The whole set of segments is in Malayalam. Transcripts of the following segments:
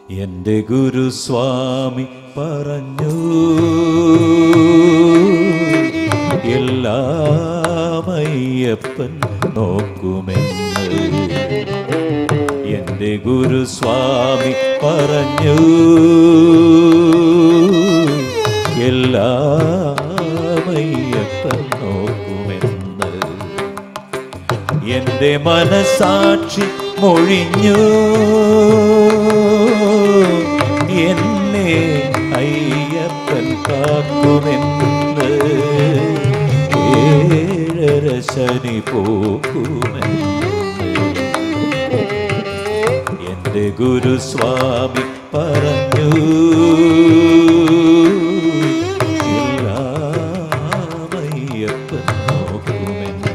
എൻ്റെ ഗുരുസ്വാമി പറഞ്ഞു എല്ലാം അയ്യപ്പൻ നോക്കുമെന്ന് എൻ്റെ ഗുരുസ്വാമി പറഞ്ഞു എല്ലാം അയ്യപ്പൻ നോക്കുമെന്ന് എന്റെ മനസാക്ഷി മൊഴിഞ്ഞു എന്നെ അയ്യപ്പൻ കാക്കുമെന്ന് ഏഴര ശനി പോക്കുമെന്ന് എന്റെ ഗുരുസ്വാമി പറഞ്ഞു എല്ലാം അയ്യപ്പൻ നോക്കുമെന്ന്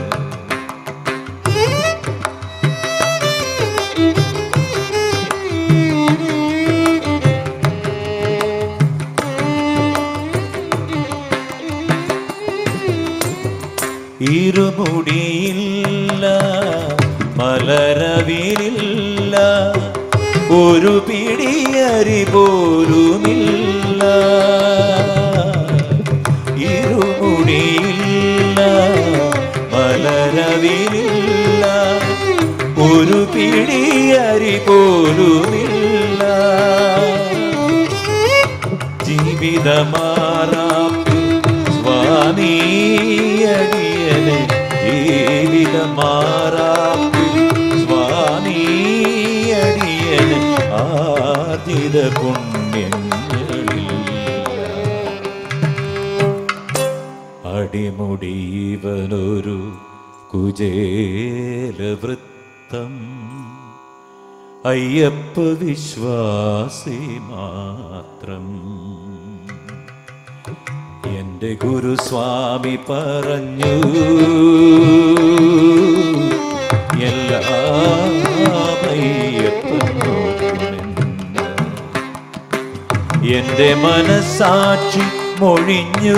ഇരുമുടിയില്ല മലരവിലില്ല ഒരു പിടിയരി പോലുമില്ല ഇരുമുടിയില്ല മലരവിലില്ല ഒരു പിടിയരി പോലുമില്ല ജീവിതമാറാപ്പ് സ്വാമിയടിയനെ ജീവിതമാറാപ്പ് സ്വാമിയടിയനെ ആർജിത പുണ്യങ്ങളിൽ അടിമുടിവനൊരു കുചേലവൃത്തം അയ്യപ്പ വിശ്വാസി മാത്രം എന്റെ ഗുരുസ്വാമി പറഞ്ഞു എല്ലാം അയ്യപ്പൻ നോക്കുമെന്ന് എന്റെ മനസാക്ഷി മൊഴിഞ്ഞു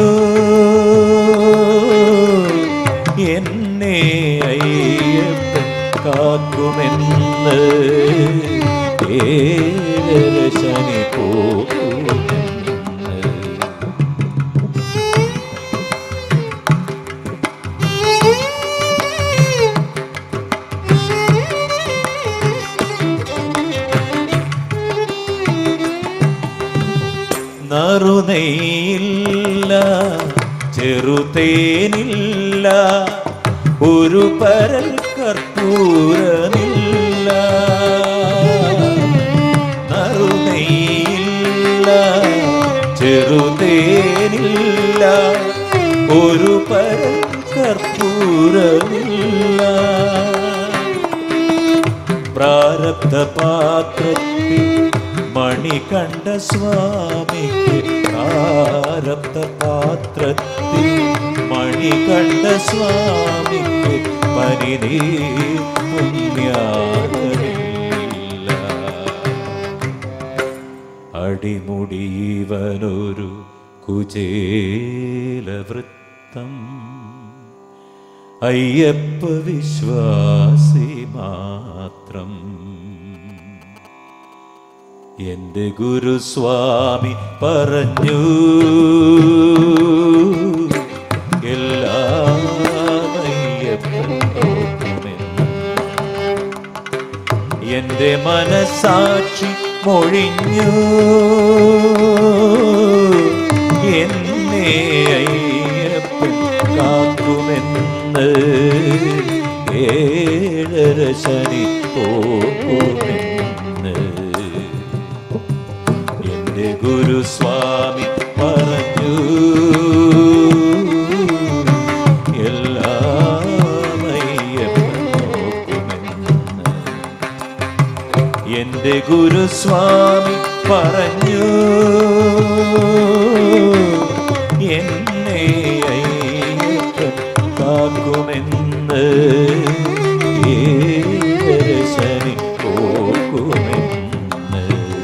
എന്നെ അയ്യപ്പൻ കാക്കുമെന്ന് ഏഴര ശനി പോകുമെന്ന് നറുനെയില്ല ചെറുതേനില്ല ഒരു പരൽ കർപ്പൂരമില്ല നറുനെയില്ല ചെറുതേനില്ല ഒരു പരൽ കർപ്പൂരമില്ല പ്രാരബ്ധ പാത്രത്തിൽ മണികണ്ഠ സ്വാമിക്ക് പ്രാരബ്ധ പാത്രത്തിൽ മണികണ്ഠ സ്വാമിക്ക് പരിനീ പുണ്യാകമില്ല അടിമുടിവനൊരു കുചേലവൃത്തം അയ്യപ്പ വിശ്വാസി മാത്രം എന്റെ ഗുരുസ്വാമി പറഞ്ഞു എല്ലാം അയ്യപ്പൻ നോക്കുമെന്ന്. എന്റെ മനസാക്ഷി മൊഴിഞ്ഞു എന്നെ അയ്യപ്പൻ കാക്കുമെന്ന് ഏഴര ശനി പോകുമെന്ന് എന്റെ ഗുരുസ്വാമി പറഞ്ഞു എല്ലാം അയ്യപ്പൻ നോക്കുമെന്ന് എന്റെ ഗുരുസ്വാമി പറഞ്ഞു എന്നെ അയ്യപ്പൻ കാക്കുമെന്ന് ഏഴര ശനി പോക്കുമെന്ന്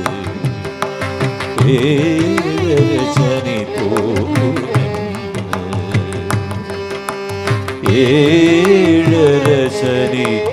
ഏഴര ശനി പോക്കുമെന്ന് ഏഴര ശനി